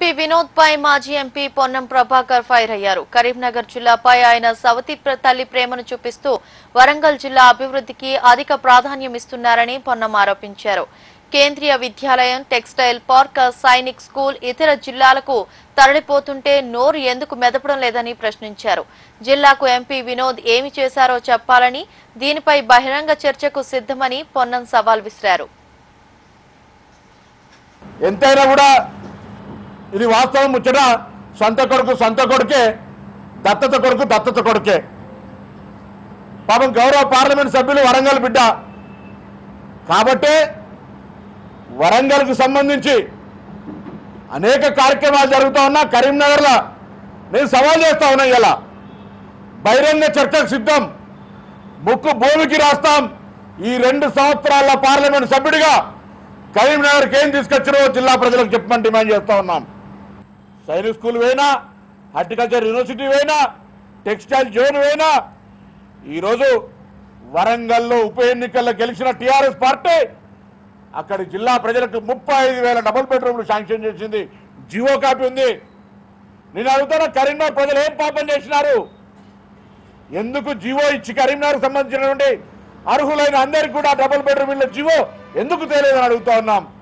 MP Vinod పై మాజీ MP Ponnam Prabhakar fire అయ్యారు కరీంనగర్ జిల్లాపై ఆయన సవతి ప్ర- తల్లి ప్రేమను చూపిస్తూ వరంగల్ జిల్లా అభివృద్ధికి అధిక ప్రాధాన్యం ఇస్తున్నారని పొన్నం ఆరోపించారు కేంద్రీయ విద్యాలయం టెక్స్టైల్ పార్క్ సైనిక్ స్కూల్ ఇతర జిల్లాలకు తరలిపోతుంటే నోరు ఎందుకు మెదపడం లేదని ప్రశ్నించారు జిల్లాకు ఎంపీ వినోద్ ఏమి చేశారో చెప్పాలని దీనిపై బహిరంగ చర్చకు సిద్ధమని పొన్నం సవాల్ విసిరారు ఎంతైనా కూడా ఇది వాస్తవం ముచ్చట సొంత కొడుకు సొంత కొడుకే దత్తత కొడుకు దత్తత కొడుకే పాపం గౌరవ పార్లమెంట్ సభ్యులు వరంగల్ బిడ్డ కాబట్టే వరంగల్కు సంబంధించి అనేక కార్యక్రమాలు జరుగుతూ ఉన్నా కరీంనగర్లో నేను సవాల్ చేస్తా ఉన్నా ఇలా బహిరంగ చర్చకు సిద్ధం ముక్కు భూమికి రాస్తాం ఈ రెండు సంవత్సరాల పార్లమెంట్ సభ్యుడిగా కరీంనగర్కి ఏం తీసుకొచ్చారో జిల్లా ప్రజలకు చెప్పమని డిమాండ్ చేస్తా ఉన్నాం సైనిక్ స్కూల్ పోయినా హార్టికల్చర్ యూనివర్సిటీ పోయినా టెక్స్టైల్ జోన్ పోయినా ఈరోజు వరంగల్లో ఉప ఎన్నికల్లో గెలిచిన టీఆర్ఎస్ పార్టీ అక్కడి జిల్లా ప్రజలకు ముప్పై ఐదు వేల డబుల్ బెడ్రూమ్లు శాంక్షన్ చేసింది జివో కాపీ ఉంది నేను అడుగుతున్నా కరీంనగర్ ప్రజలు ఏం పాపం చేసినారు ఎందుకు జివో ఇచ్చి కరీంనగర్ సంబంధించినటువంటి అర్హులైన అందరికీ కూడా డబుల్ బెడ్రూమ్ ఇళ్ళ జివో ఎందుకు తేలేదని అడుగుతా ఉన్నాం